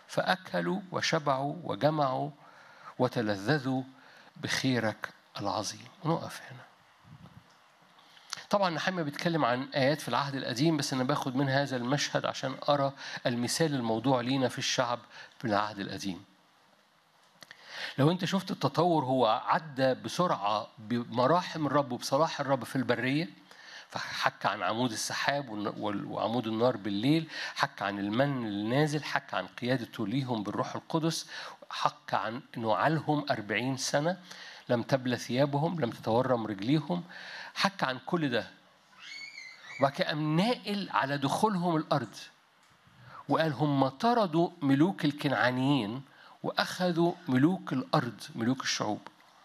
فأكلوا وشبعوا وجمعوا وتلذذوا بخيرك العظيم ونقف هنا طبعا نحمية بيتكلم عن آيات في العهد القديم بس أنا باخد من هذا المشهد عشان أرى المثال الموضوع لينا في الشعب في العهد القديم لو انت شفت التطور هو عدى بسرعة بمراحم الرب وبصلاح الرب في البرية فحكى عن عمود السحاب وعمود النار بالليل حكى عن المن النازل حكى عن قيادته ليهم بالروح القدس حكى عن انه علهم أربعين سنة لم تبلى ثيابهم لم تتورم رجليهم حكى عن كل ده وبعد كده قام ناقل على دخولهم الأرض وقال هم طردوا ملوك الكنعانيين وأخذوا ملوك الأرض ملوك الشعوب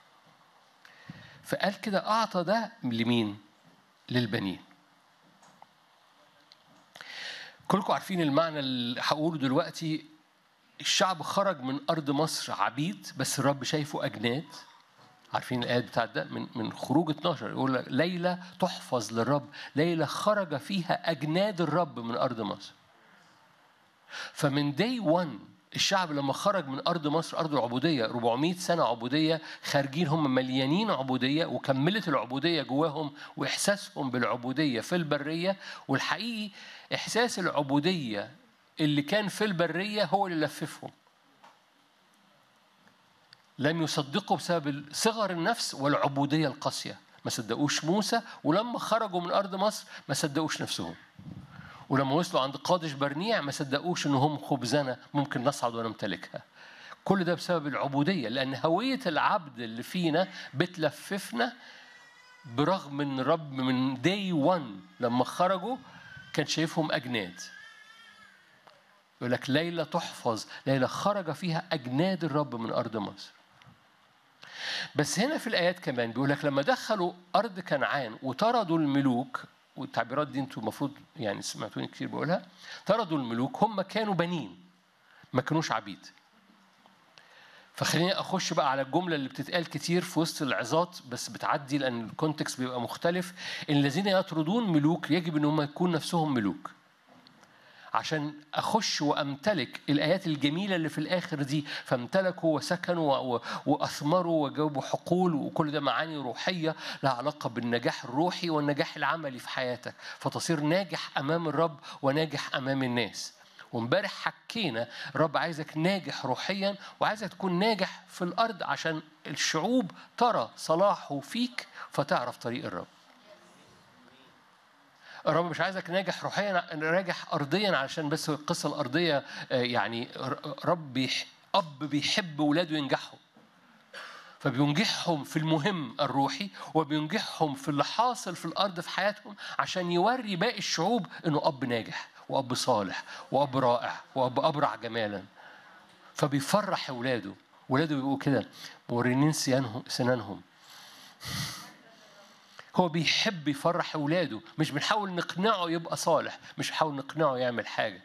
فقال كده أعطى ده لمين؟ للبنين كلكم عارفين المعنى اللي هقوله دلوقتي الشعب خرج من أرض مصر عبيد بس الرب شايفه أجناد عارفين الآيات بتاعت ده من من خروج 12 يقول ليلة تحفظ للرب ليلة خرج فيها أجناد الرب من أرض مصر فمن داي 1 الشعب لما خرج من أرض مصر أرض العبودية 400 سنة عبودية خارجين هم مليانين عبودية وكملت العبودية جواهم وإحساسهم بالعبودية في البرية والحقيقي إحساس العبودية اللي كان في البرية هو اللي لففهم لم يصدقوا بسبب صغر النفس والعبودية القاسية ما صدقوش موسى ولما خرجوا من أرض مصر ما صدقوش نفسهم ولما وصلوا عند قادش برنيع ما صدقوش انهم خبزنا ممكن نصعد ونمتلكها كل ده بسبب العبودية لأن هوية العبد اللي فينا بتلففنا برغم ان الرب من داي 1 لما خرجوا كان شايفهم أجناد يقول لك ليلة تحفظ ليلة خرج فيها أجناد الرب من أرض مصر بس هنا في الآيات كمان بيقول لك لما دخلوا أرض كنعان وطردوا الملوك والتعبيرات دي انتوا المفروض يعني سمعتوني كتير بقولها طردوا الملوك هم كانوا بنين ما كانوش عبيد فخليني اخش بقى على الجمله اللي بتتقال كتير في وسط العظات بس بتعدي لان الكونتكست بيبقى مختلف ان الذين يطردون ملوك يجب ان هم يكون نفسهم ملوك عشان اخش وامتلك الايات الجميله اللي في الاخر دي فامتلكوا وسكنوا واثمروا وجابوا حقول وكل ده معاني روحيه لها علاقه بالنجاح الروحي والنجاح العملي في حياتك فتصير ناجح امام الرب وناجح امام الناس وامبارح حكينا الرب عايزك ناجح روحيا وعايزك تكون ناجح في الارض عشان الشعوب ترى صلاحه فيك فتعرف طريق الرب الرب مش عايزك ناجح روحيا ناجح ارضيا علشان بس القصه الارضيه يعني رب بيح اب بيحب ولاده ينجحوا فبينجحهم في المهم الروحي وبينجحهم في اللي حاصل في الارض في حياتهم عشان يوري باقي الشعوب انه اب ناجح واب صالح واب رائع واب ابرع جمالا فبيفرح اولاده ولاده بيبقوا كده مورينين سنانهم هو بيحب يفرح اولاده مش بنحاول نقنعه يبقى صالح مش بنحاول نقنعه يعمل حاجه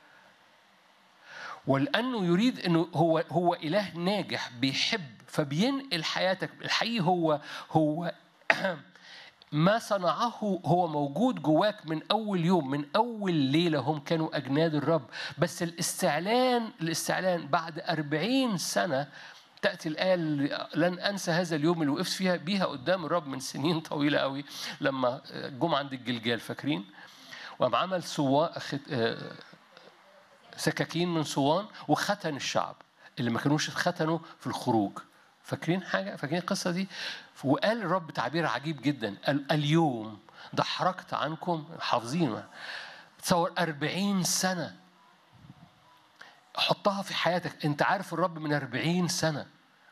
ولانه يريد انه هو هو اله ناجح بيحب فبينقل حياتك الحقيقي هو هو ما صنعه هو موجود جواك من أول يوم من أول ليلة هم كانوا أجناد الرب بس الاستعلان الاستعلان بعد أربعين سنة تأتي الآية اللي لن أنسى هذا اليوم اللي وقفت فيها بيها قدام الرب من سنين طويلة قوي لما جم عند الجلجال فاكرين وقام عمل سوا سكاكين من صوان وختن الشعب اللي ما كانوش اتختنوا في الخروج فاكرين حاجة فاكرين القصة دي وقال الرب تعبير عجيب جدا قال اليوم دحرجت عنكم حافظين تصور أربعين سنة حطها في حياتك انت عارف الرب من أربعين سنة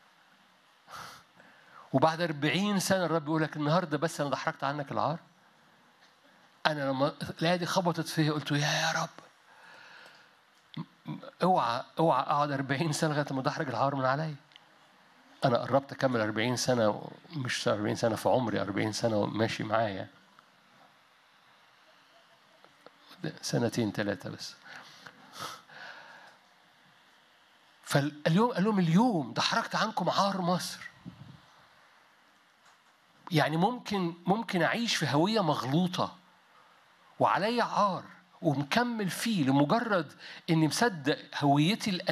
وبعد أربعين سنة الرب يقول لك النهاردة بس أنا دحرجت عنك العار أنا لما الآية دي خبطت فيا قلت يا يا رب اوعى اوعى اقعد 40 سنه لغايه ما دحرج العار من عليا انا قربت اكمل 40 سنه مش 40 سنه في عمري 40 سنه ماشي معايا سنتين ثلاثه بس فاليوم قال لهم اليوم دحرجت عنكم عار مصر يعني ممكن ممكن اعيش في هويه مغلوطه وعليا عار ومكمل فيه لمجرد اني مصدق هويتي